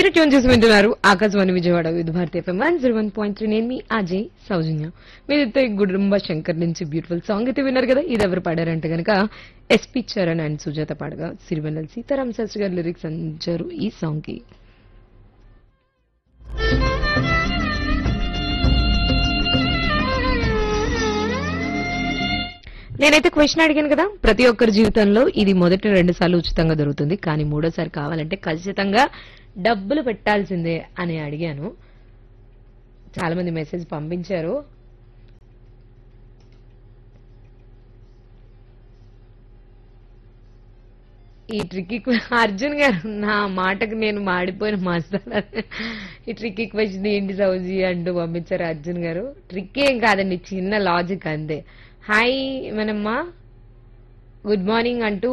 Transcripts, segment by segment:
మీరు ట్యూన్ చేసి వింటున్నారు Akashvani Vijayawada Vividh Bharati FM one zero one point three నేను మీ అజయ్ సౌజన్య మీరైతే గుడుంబ శంకర్ నుంచి బ్యూటిఫుల్ సాంగ్ అయితే విన్నారు కదా ఇది ఎవరు పాడారంటే గనక ఎస్పి చరణ్ అండ్ సుజాత పాడగా సిరివెన్నెల సీతారాం శాస్త్రి గారు లిరిక్స్ అందించారు ఈ సాంగ్ కి నేనైతే క్వశ్చన్ అడిగాను కదా ప్రతి ఒక్కరి జీవితంలో ఇది మొదటి రెండు సార్లు ఉచితంగా దొరుకుతుంది కానీ మూడోసారి కావాలంటే ఖచ్చితంగా డబ్బులు పెట్టాల్సిందే అని అడిగాను చాలా మంది మెసేజ్ పంపించారు ఈ ట్రిక్కీ అర్జున్ గారు నా మాటకు నేను మాడిపోయిన మసాలా ఈ ట్రిక్కీ క్వశ్చన్ ఏంటి సౌజీ అంటూ పంపించారు అర్జున్ గారు ట్రిక్ ఏం కాదండి చిన్న లాజిక్ అంతే హాయ్ మనమ్మా గుడ్ మార్నింగ్ అంటూ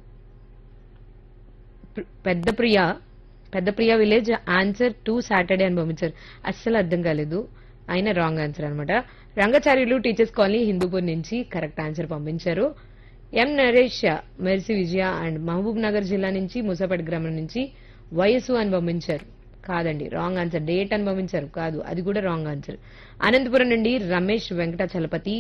ప్ర- పెద్ద ప్రియ పెద్ద Priya village answer to Saturday అని పంపించారు అస్సలు అర్థం కాలేదు అయినా రాంగ్ ఆన్సర్ అనమాట రంగచార్యులు టీచర్స్ కాలనీ హిందూపూర్ నుంచి కరెక్ట్ ఆన్సర్ పంపించారు M Naresh Mercy Vijaya and Mahabubnagar జిల్లా నుంచి ముసాపేట గ్రామం నుంచి వయసు అని పంపించారు కాదండి రాంగ్ ఆన్సర్ డేట్ అని పంపించారు కాదు అది కూడా రాంగ్ ఆన్సర్ అనంతపురం నుండి రమేష్ వెంకట చలపతి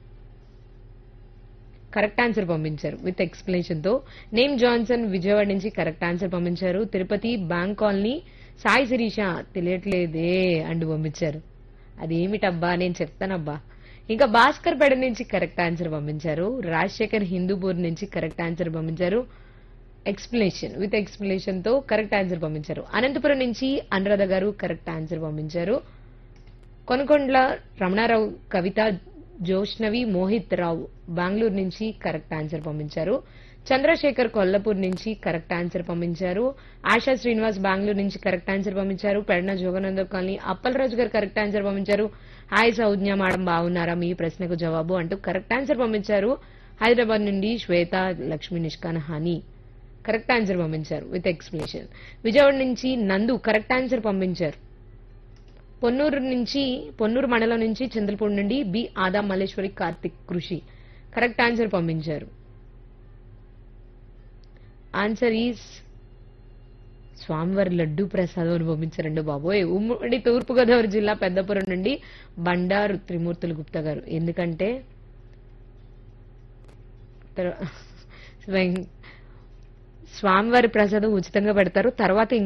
కరెక్ట్ ఆన్సర్ పంపించారు విత్ ఎక్స్ప్లెనేషన్ తో నేమ్ జాన్సన్ విజయవాడ నుంచి కరెక్ట్ ఆన్సర్ పంపించారు తిరుపతి బ్యాంక్ కాలనీ సాయి శిరీష తెలియట్లేదే అంటూ పంపించారు అదేమిటబ్బా నేను చెప్తానబ్బా ఇంకా భాస్కర్ పేడ నుంచి కరెక్ట్ ఆన్సర్ పంపించారు రాజశేఖర్ హిందూపూర్ నుంచి కరెక్ట్ ఆన్సర్ పంపించారు ఎక్స్ప్లెనేషన్ విత్ ఎక్స్ప్లెనేషన్ తో కరెక్ట్ ఆన్సర్ పంపించారు అనంతపురం నుంచి అనురాధ గారు కరెక్ట్ ఆన్సర్ పంపించారు కొనకొండ్ల రమణారావు కవిత జోష్నవి మోహిత్ రావు బెంగళూరు నుంచి కరెక్ట్ ఆన్సర్ పంపించారు చంద్రశేఖర్ కొల్లాపూర్ నుంచి కరెక్ట్ ఆన్సర్ పంపించారు ఆశా శ్రీనివాస్ బెంగళూరు నుంచి కరెక్ట్ ఆన్సర్ పంపించారు పెడన జోగనంద కాలనీ అప్పలరాజు గారు కరెక్ట్ ఆన్సర్ పంపించారు హాయ్ సౌజ్ఞ మేడం బాగున్నారా మీ ప్రశ్నకు జవాబు అంటూ కరెక్ట్ ఆన్సర్ పంపించారు హైదరాబాద్ నుండి శ్వేత లక్ష్మీ నిష్కాన్ హనీ కరెక్ట్ ఆన్సర్ పంపించారు విత్ ఎక్స్ప్లెనేషన్ విజయవాడ నుంచి నందు కరెక్ట్ ఆన్సర్ పంపించారు పొన్నూరు నుంచి పొన్నూరు మండలం నుంచి చంద్రపూడి నుండి బి ఆదా మల్లేశ్వరి కార్తిక్ కృషి కరెక్ట్ ఆన్సర్ పంపించారు ఆన్సర్ ఈస్ స్వామివారి లడ్డు ప్రసాదం అని పంపించారండి బాబోయ్ ఉమ్మడి తూర్పుగోదావరి జిల్లా పెద్దపురం నుండి బండారు త్రిమూర్తులు గుప్తా గారు ఎందుకంటే తర్వా- స్వామివారి ప్రసాదం ఉచితంగా పెడతారు తర్వాత